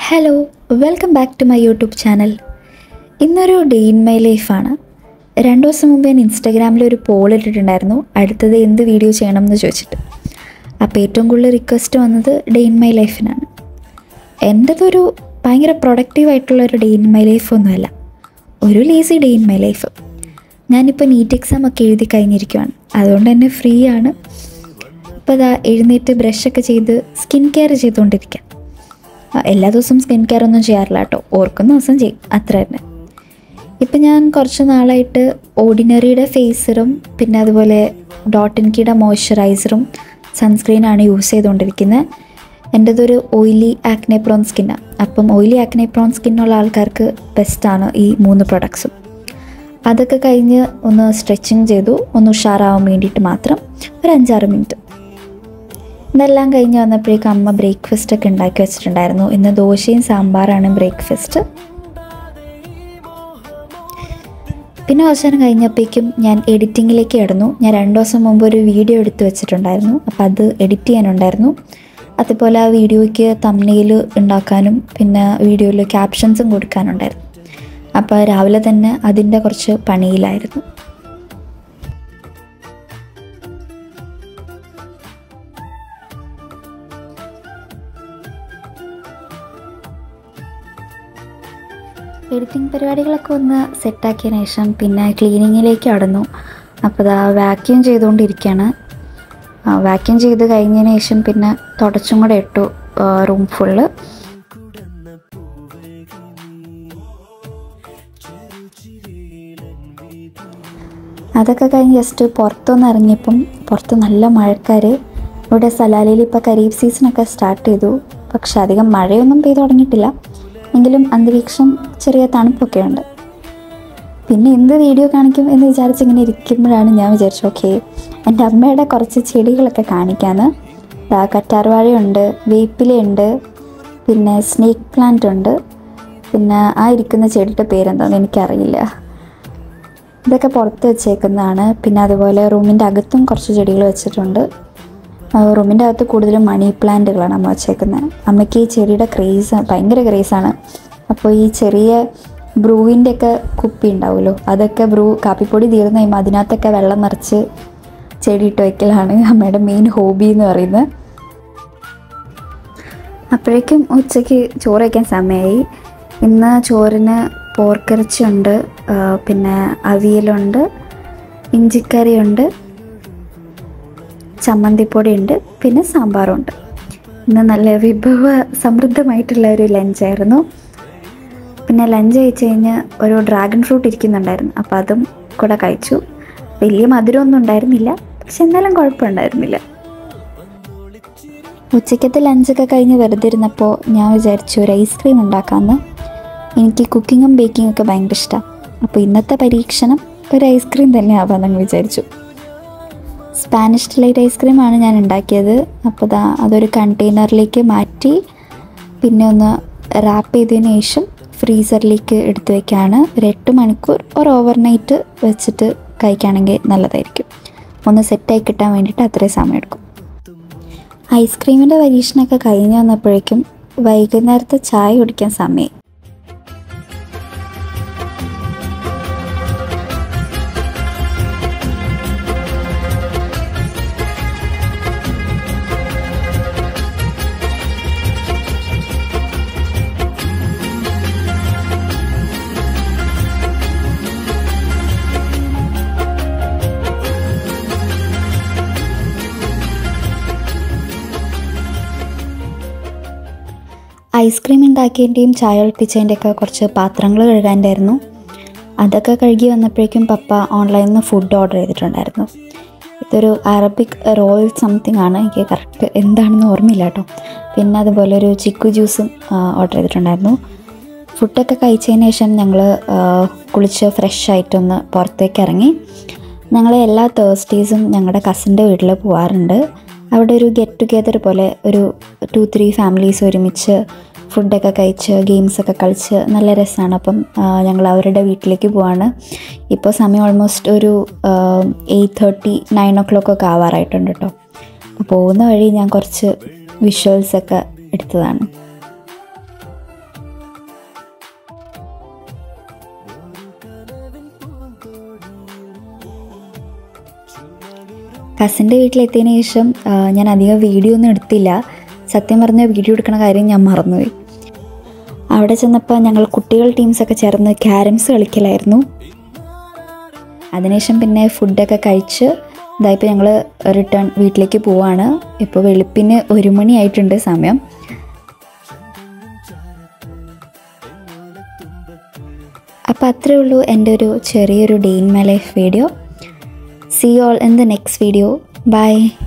hello welcome back to my YouTube channel ഇന്നൊരു day in my ലൈഫാണ് രണ്ട് ദിവസം മുമ്പ് ഞാൻ ഇൻസ്റ്റാഗ്രാമിൽ ഒരു പോൾ ഇട്ടിട്ടുണ്ടായിരുന്നു അടുത്തത് എന്ത് വീഡിയോ ചെയ്യണം എന്ന് ചോദിച്ചിട്ട് അപ്പോൾ ഏറ്റവും കൂടുതൽ റിക്വസ്റ്റ് വന്നത് ഡേ ഇൻ മൈ ലൈഫിനാണ് എൻ്റെതൊരു ഭയങ്കര പ്രൊഡക്റ്റീവ് ആയിട്ടുള്ള ഒരു ഡേ ഇൻ മൈ ലൈഫ് ഒന്നുമല്ല ഒരു lazy day in my life ഞാനിപ്പോൾ നീറ്റ് എക്സാം ഒക്കെ എഴുതി കഴിഞ്ഞിരിക്കുവാണ് അതുകൊണ്ട് തന്നെ ഫ്രീ ആണ് ഇപ്പോൾ ഇതാ എഴുന്നേറ്റ് ബ്രഷൊക്കെ ചെയ്ത് സ്കിൻ കെയർ ചെയ്തുകൊണ്ടിരിക്കുക ആ, എല്ലാ ദിവസവും സ്കിൻ കെയർ ഒന്നും ചെയ്യാറില്ല കേട്ടോ ഓർക്കുന്ന ദിവസം ചെയ്യും അത്ര തന്നെ ഇപ്പം ഞാൻ കുറച്ച് നാളായിട്ട് ഓർഡിനറിയുടെ ഫേസറും പിന്നെ അതുപോലെ ഡോട്ടിൻകിയുടെ മോയ്സ്ചറൈസറും സൺസ്ക്രീനാണ് യൂസ് ചെയ്തുകൊണ്ടിരിക്കുന്നത് എൻ്റെതൊരു ഓയിലി ആക്നെ പ്രോൺ സ്കിന്നാണ് അപ്പം ഓയിലി ആക്നെ പ്രോൺ സ്കിന്നുള്ള ആൾക്കാർക്ക് ബെസ്റ്റാണ് ഈ മൂന്ന് പ്രൊഡക്ട്സും അതൊക്കെ കഴിഞ്ഞ് ഒന്ന് സ്ട്രെച്ചിങ് ചെയ്തു ഒന്ന് ഉഷാറാവാൻ വേണ്ടിയിട്ട് മാത്രം ഒരു അഞ്ചാറ് മിനിറ്റ് ഇതെല്ലാം കഴിഞ്ഞ് വന്നപ്പോഴേക്കും അമ്മ ബ്രേക്ക്ഫാസ്റ്റ് ഒക്കെ ഉണ്ടാക്കി വെച്ചിട്ടുണ്ടായിരുന്നു ഇന്ന് ദോശയും സാമ്പാറാണ് ബ്രേക്ക്ഫാസ്റ്റ് പിന്നെ അവസാനം കഴിഞ്ഞപ്പോഴേക്കും ഞാൻ എഡിറ്റിങ്ങിലേക്ക് കിടന്നു ഞാൻ രണ്ട് ദിവസം മുമ്പ് ഒരു വീഡിയോ എടുത്ത് വെച്ചിട്ടുണ്ടായിരുന്നു അപ്പോൾ അത് എഡിറ്റ് ചെയ്യാനുണ്ടായിരുന്നു അതുപോലെ ആ വീഡിയോയ്ക്ക് തമ്മിൽ ഉണ്ടാക്കാനും പിന്നെ വീഡിയോയിൽ ക്യാപ്ഷൻസും കൊടുക്കാനുണ്ടായിരുന്നു അപ്പോൾ രാവിലെ തന്നെ അതിൻ്റെ കുറച്ച് പണിയിലായിരുന്നു എഡിറ്റിംഗ് പരിപാടികളൊക്കെ ഒന്ന് സെറ്റാക്കിയതിന് ശേഷം പിന്നെ ക്ലീനിങ്ങിലേക്ക് കടന്നു അപ്പോൾ ഇതാ വാക്യൂം ചെയ്തുകൊണ്ടിരിക്കുകയാണ് വാക്യൂം ചെയ്ത് കഴിഞ്ഞതിന് ശേഷം പിന്നെ തുടച്ചും കൂടെ ഇട്ടു റൂം ഫുള്ള് അതൊക്കെ കഴിഞ്ഞ് ജസ്റ്റ് പുറത്തൊന്ന് ഇറങ്ങിയപ്പം പുറത്ത് നല്ല മഴക്കാർ ഇവിടെ സലാലയിൽ ഇപ്പോൾ ഖരീഫ് സീസണൊക്കെ സ്റ്റാർട്ട് ചെയ്തു പക്ഷെ അധികം മഴയൊന്നും പെയ്തു തുടങ്ങിയിട്ടില്ല എങ്കിലും അന്തരീക്ഷം ചെറിയ തണുപ്പൊക്കെ ഉണ്ട് പിന്നെ എന്ത് വീഡിയോ കാണിക്കും എന്ന് വിചാരിച്ച് ഇങ്ങനെ ഇരിക്കുമ്പോഴാണ് ഞാൻ വിചാരിച്ചു ഓക്കെ എൻ്റെ അമ്മയുടെ കുറച്ച് ചെടികളൊക്കെ കാണിക്കാമെന്ന് ദാ കറ്റാർവാഴയുണ്ട് വേപ്പിലയുണ്ട് പിന്നെ സ്നേക്ക് പ്ലാന്റ് ഉണ്ട് പിന്നെ ആ ഇരിക്കുന്ന ചെടിയുടെ പേരെന്താണെന്ന് എനിക്കറിയില്ല ഇതൊക്കെ പുറത്ത് വെച്ചേക്കുന്നതാണ് പിന്നെ അതുപോലെ റൂമിൻ്റെ അകത്തും കുറച്ച് ചെടികൾ വെച്ചിട്ടുണ്ട് ആ, റൂമിൻ്റെ അകത്ത് കൂടുതലും മണി പ്ലാന്റുകളാണ് അമ്മ വെച്ചേക്കുന്നത് അമ്മയ്ക്ക് ഈ ചെടിയുടെ ക്രേസ് ഭയങ്കര ക്രേസാണ് അപ്പോൾ ഈ ചെറിയ ബ്രൂവിൻ്റെ ഒക്കെ കുപ്പി ഉണ്ടാവുമല്ലോ അതൊക്കെ ബ്രൂ കാപ്പിപ്പൊടി തീർന്നു കഴിയുമ്പോൾ അതിനകത്തൊക്കെ വെള്ളം നിറച്ച് ചെടി ഇട്ട് വയ്ക്കലാണ് അമ്മയുടെ മെയിൻ ഹോബി എന്ന് പറയുന്നത് അപ്പോഴേക്കും ഉച്ചയ്ക്ക് ചോറ് വയ്ക്കാൻ സമയമായി ഇന്ന് ചോറിന് പോർക്കിറച്ചിയുണ്ട് ആ, പിന്നെ അവിയലുണ്ട് ഇഞ്ചിക്കറിയുണ്ട് ചമ്മന്തിപ്പൊടിയുണ്ട് പിന്നെ സാമ്പാറുണ്ട് ഇന്ന് നല്ല വിഭവ സമൃദ്ധമായിട്ടുള്ള ഒരു ലഞ്ചായിരുന്നു പിന്നെ ലഞ്ച് കഴിച്ച് കഴിഞ്ഞ് ഒരു ഡ്രാഗൺ ഫ്രൂട്ട് ഇരിക്കുന്നുണ്ടായിരുന്നു അപ്പോൾ അതും കൂടെ കഴിച്ചു വലിയ മധുരമൊന്നും ഉണ്ടായിരുന്നില്ല പക്ഷെ എന്നാലും കുഴപ്പമുണ്ടായിരുന്നില്ല ഉച്ചയ്ക്കത്തെ ലഞ്ചൊക്കെ കഴിഞ്ഞ് വെറുതെ ഇരുന്നപ്പോൾ ഞാൻ വിചാരിച്ചു ഒരു ഐസ്ക്രീം ഉണ്ടാക്കാമെന്ന് എനിക്ക് കുക്കിങ്ങും ബേക്കിങ്ങും ഒക്കെ ഭയങ്കര ഇഷ്ടമാണ് അപ്പോൾ ഇന്നത്തെ പരീക്ഷണം ഒരു ഐസ്ക്രീം തന്നെ ആവാമെന്ന് വിചാരിച്ചു സ്പാനിഷ് ഡിലൈറ്റ് ഐസ്ക്രീമാണ് ഞാൻ ഉണ്ടാക്കിയത് അപ്പോൾ ദാ അതൊരു കണ്ടെയ്നറിലേക്ക് മാറ്റി പിന്നെ ഒന്ന് റാപ്പ് ചെയ്തതിന് ശേഷം ഫ്രീസറിലേക്ക് എടുത്തു വയ്ക്കുകയാണ് ഒരു എട്ട് മണിക്കൂർ ഒരു ഓവർനൈറ്റ് വെച്ചിട്ട് കഴിക്കുകയാണെങ്കിൽ നല്ലതായിരിക്കും ഒന്ന് സെറ്റായി കിട്ടാൻ വേണ്ടിയിട്ട് അത്രയും സമയം എടുക്കും ഐസ്ക്രീമിൻ്റെ പരീക്ഷണമൊക്കെ കഴിഞ്ഞ് വന്നപ്പോഴേക്കും വൈകുന്നേരത്തെ ചായ കുടിക്കാൻ സമയം ഐസ്ക്രീം ഉണ്ടാക്കിയതിൻ്റെയും ചായ ഒളിപ്പിച്ചതിൻ്റെയൊക്കെ കുറച്ച് പാത്രങ്ങൾ കഴുകാണ്ടായിരുന്നു അതൊക്കെ കഴുകി വന്നപ്പോഴേക്കും പപ്പ ഓൺലൈനിൽ നിന്ന് ഫുഡ് ഓർഡർ ചെയ്തിട്ടുണ്ടായിരുന്നു ഇതൊരു അറബിക് റോൾ സംതിങ് ആണ് എനിക്ക് കറക്റ്റ് എന്താണെന്ന് ഓർമ്മയില്ല കേട്ടോ പിന്നെ അതുപോലെ ഒരു ചിക്കു ജ്യൂസും ഓർഡർ ചെയ്തിട്ടുണ്ടായിരുന്നു ഫുഡൊക്കെ കഴിച്ചതിന് ശേഷം ഞങ്ങൾ കുളിച്ച് ഫ്രഷ് ആയിട്ടൊന്ന് പുറത്തേക്ക് ഇറങ്ങി ഞങ്ങൾ എല്ലാ തേഴ്സ്ഡേയ്സും ഞങ്ങളുടെ കസിൻ്റെ വീട്ടിൽ പോകാറുണ്ട് അവിടെ ഒരു ഗെറ്റ് ടുഗെദർ പോലെ ഒരു ടു ത്രീ ഫാമിലീസ് ഒരുമിച്ച് ഫുഡൊക്കെ കഴിച്ച് ഗെയിംസൊക്കെ കളിച്ച് നല്ല രസമാണ് അപ്പം ഞങ്ങൾ അവരുടെ വീട്ടിലേക്ക് പോവാണ് ഇപ്പോൾ സമയം ഓൾമോസ്റ്റ് ഒരു eight thirty nine o'clock ഒക്കെ ആവാറായിട്ടുണ്ട് കേട്ടോ അപ്പോൾ പോകുന്ന വഴി ഞാൻ കുറച്ച് വിഷ്വൽസൊക്കെ എടുത്തതാണ് കസിൻ്റെ വീട്ടിലെത്തിയതിന് ശേഷം ആ, ഞാൻ അധികം വീഡിയോ ഒന്നും എടുത്തില്ല സത്യം പറഞ്ഞ വീഡിയോ എടുക്കണ കാര്യം ഞാൻ മറന്നുപോയി അവിടെ ചെന്നപ്പോൾ ഞങ്ങൾ കുട്ടികൾ ടീംസൊക്കെ ചേർന്ന് ക്യാരംസ് കളിക്കലായിരുന്നു അതിനുശേഷം പിന്നെ ഫുഡൊക്കെ കഴിച്ച് ഇതായിപ്പോൾ ഞങ്ങൾ റിട്ടേൺ വീട്ടിലേക്ക് പോവാണ് ഇപ്പോൾ വെളുപ്പിന് ഒരു മണിയായിട്ടുണ്ട് സമയം അപ്പോൾ അത്രേ ഉള്ളൂ എൻ്റെ ഒരു ചെറിയൊരു day in my life video see all in the next video by